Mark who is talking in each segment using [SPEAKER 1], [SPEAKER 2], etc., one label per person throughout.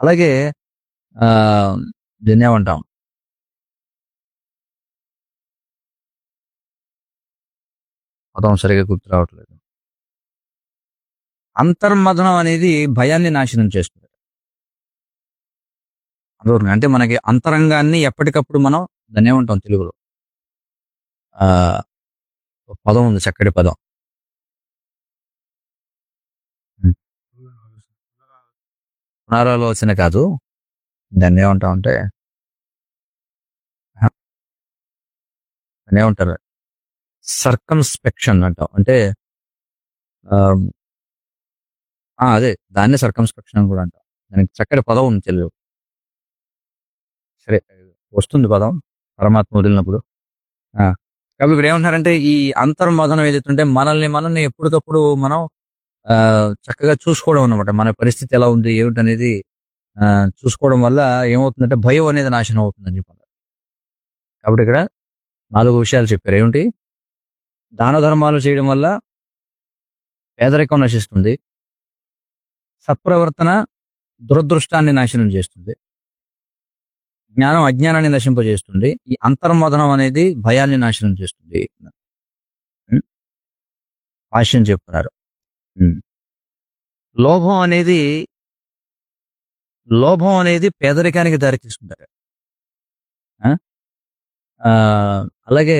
[SPEAKER 1] అలాగే ఆ దీన్ని ఏమంటాం పదం సరిగా గుర్తు రావట్లేదు అంతర్మథనం అనేది భయాన్ని నాశనం చేస్తుంది అదొకటి. అంటే మనకి అంతరంగాన్ని ఎప్పటికప్పుడు మనం దాన్ని ఏమంటాం తెలుగులో ఆ ఒక పదం ఉంది చక్కటి పదం పునరాలోచన కాదు దాన్ని ఏమంటాం అంటే ఆహా, దాన్ని ఏమంటారు సర్కంస్పెక్షన్ అంటాం అంటే ఆ, ఆ, అదే దాన్ని సర్కంస్పెక్షన్ అని కూడా అంటాం దానికి చక్కటి పదం ఉంది తెలుగు సరే వస్తుంది పదం పరమాత్మ వదిలినప్పుడు ఆ, కాబట్టి ఇక్కడ ఏమంటారంటే ఈ అంతర్మదనం ఏదైతుంటే మనల్ని మనల్ని ఎప్పటికప్పుడు మనం ఆ, చక్కగా చూసుకోవడం అన్నమాట మన పరిస్థితి ఎలా ఉంది ఏమిటనేది ఆ, చూసుకోవడం వల్ల ఏమవుతుందంటే భయం అనేది నాశనం అవుతుందని చెప్పారు కాబట్టి ఇక్కడ నాలుగు విషయాలు చెప్పారు ఏమిటి దాన ధర్మాలు చేయడం వల్ల పేదరికం నశిస్తుంది సత్ప్రవర్తన దురదృష్టాన్ని నాశనం చేస్తుంది జ్ఞానం అజ్ఞానాన్ని నశింపజేస్తుంది ఈ అంతర్మదనం అనేది భయాన్ని నాశనం చేస్తుంది ఉం? భాష్యం చెప్తున్నారు ఉం. లోభం అనేది లోభం అనేది పేదరికానికి దారితీస్తుంది ఆ? ఆ, అలాగే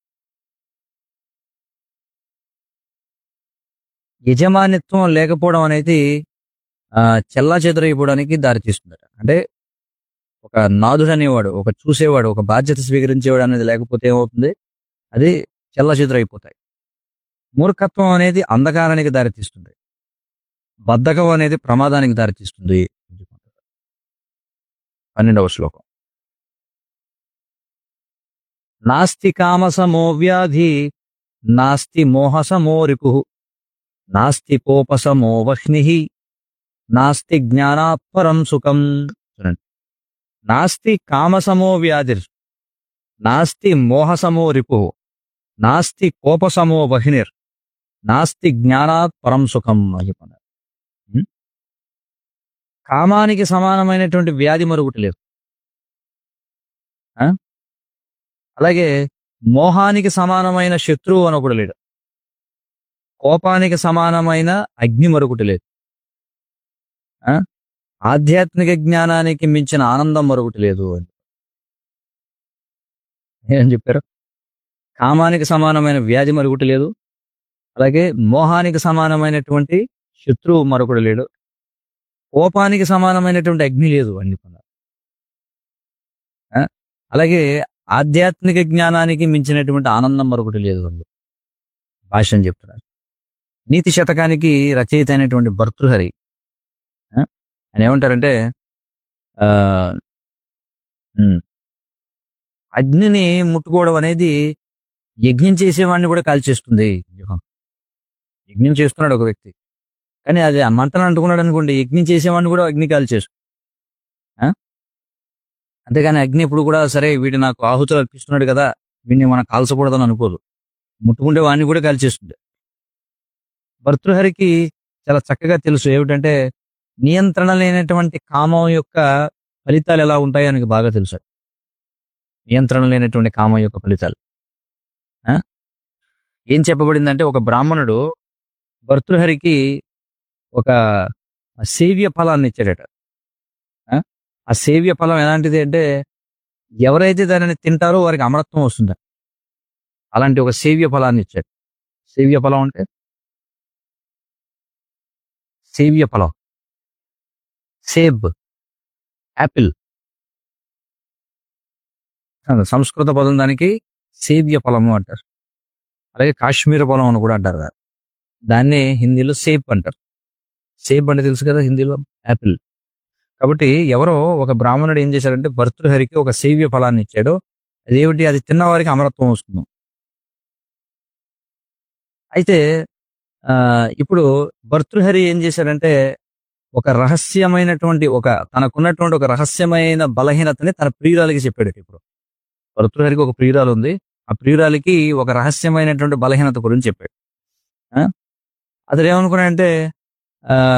[SPEAKER 1] యజమానిత్వం లేకపోవడం అనేది ఆ చెల్లా చెదరైపోవడానికి దారితీస్తుందట అంటే ఒక నాదుడు అనేవాడు ఒక చూసేవాడు ఒక బాధ్యత స్వీకరించేవాడు అనేది లేకపోతే ఏమవుతుంది అది చెల్లా చెదరైపోతాయి మూర్ఖత్వం అనేది అంధకారానికి దారితీస్తుంది బద్ధకం అనేది ప్రమాదానికి దారితీస్తుంది పన్నెండవ శ్లోకం నాస్తి కామసమో వ్యాధి నాస్తి మోహసమో రిపు నాస్తి కోపసమో వహ్ని నాస్తి జ్ఞానాత్ పరం సుఖం చూడండి నాస్తి కామసమో వ్యాధిర్ నాస్తి మోహసమో రిపు నాస్తి కోపసమో వహినిర్ నాస్తి జ్ఞానాత్ పరం సుఖం అని చెప్పన్నారు ఉం? కామానికి సమానమైనటువంటి వ్యాధి మరొకటి లేదు ఆ? అలాగే మోహానికి సమానమైన శత్రువు అని ఒకటి లేడు కోపానికి సమానమైన అగ్ని మరొకటి లేదు ఆ? ఆధ్యాత్మిక జ్ఞానానికి మించిన ఆనందం మరొకటి లేదు అని ఏం చెప్పారు కామానికి సమానమైన వ్యాధి మరొకటి లేదు అలాగే మోహానికి సమానమైనటువంటి శత్రువు మరొకటి లేడు కోపానికి సమానమైనటువంటి అగ్ని లేదు అని చెప్పన్నారు ఆ? అలాగే ఆధ్యాత్మిక జ్ఞానానికి మించినటువంటి ఆనందం మరొకటి లేదు అని భాష్యం చెప్తున్నారు నీతి శతకానికి రచయిత అయినటువంటి భర్తృహరి ఆ? ఆయన ఏమంటారంటే ఆ, ఉమ్, అగ్నిని ముట్టుకోవడం అనేది యజ్ఞం చేసేవాడిని కూడా కాల్చేస్తుంది యజ్ఞం చేస్తున్నాడు ఒక వ్యక్తి కానీ అది ఆ మంటను అంటుకున్నాడు అనుకోండి యజ్ఞం చేసేవాడిని కూడా అగ్ని కాల్చేస్తుంది ఆ? అంతేగాని అగ్ని ఇప్పుడు కూడా సరే వీడి నాకు ఆహుతులు అర్పిస్తున్నాడు కదా వీడిని మనం కాల్చకూడదని అనుకోదు ముట్టుకుంటే వాడిని కూడా కాల్చేస్తుంది భర్తృహరికి చాలా చక్కగా తెలుసు ఏమిటంటే నియంత్రణ లేనటువంటి కామం యొక్క ఫలితాలు ఎలా ఉంటాయో ఆయనకి బాగా తెలుసు నియంత్రణ లేనటువంటి కామం యొక్క ఫలితాలు ఆ? ఏం చెప్పబడిందంటే ఒక బ్రాహ్మణుడు భర్తృహరికి ఒక సేవ్య ఫలాన్ని ఇచ్చాడట ఆ? ఆ సేవ్య ఫలం ఎలాంటిది అంటే ఎవరైతే దానిని తింటారో వారికి అమరత్వం వస్తుంది అలాంటి ఒక సేవ్య ఫలాన్ని ఇచ్చాడు సేవ్య ఫలం అంటే సేవ్య ఫలం సేబ్ యాపిల్ ఆ, సంస్కృత పదం దానికి సేవ్య ఫలము అంటారు అలాగే కాశ్మీర ఫలం అని కూడా అంటారు దాన్ని. దాన్ని హిందీలో సేబ్ అంటారు సేబ్ అంటే తెలుసు కదా హిందీలో యాపిల్ కాబట్టి ఎవరో ఒక బ్రాహ్మణుడు ఏం చేశాడంటే భర్తృహరికి ఒక సేవ్య ఫలాన్ని ఇచ్చాడు అదేమిటి అది తిన్నవారికి అమరత్వం వస్తుంది అయితే ఆ, ఇప్పుడు భర్తృహరి ఏం చేశాడంటే ఒక రహస్యమైనటువంటి ఒక తనకున్నటువంటి ఒక రహస్యమైన బలహీనతని తన ప్రియురాలికి చెప్పాడు ఇప్పుడు భర్తృహరికి ఒక ప్రియురాలు ఉంది ఆ ప్రియురాలికి ఒక రహస్యమైనటువంటి బలహీనత గురించి చెప్పాడు ఆ? అతడు ఏమనుకున్నాడంటే ఆ